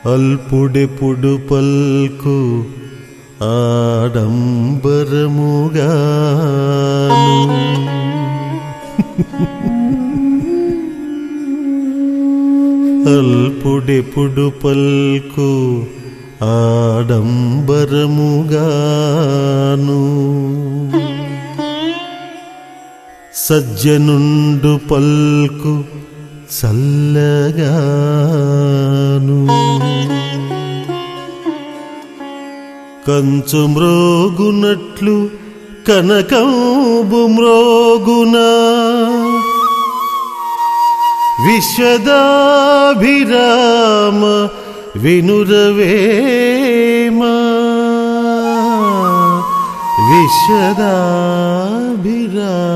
అల్పుడెప్పుడు పల్కు ఆడంబరముగాను అల్పుడెప్పుడు పల్కు ఆడంబరముగాను సజ్జనుండు పల్కు చల్లగాను కంచు మ్రోగునట్లు కనకంబు మ్రోగునా విశ్వదాభిరామ వినురవేమ విశ్వదాభిరామ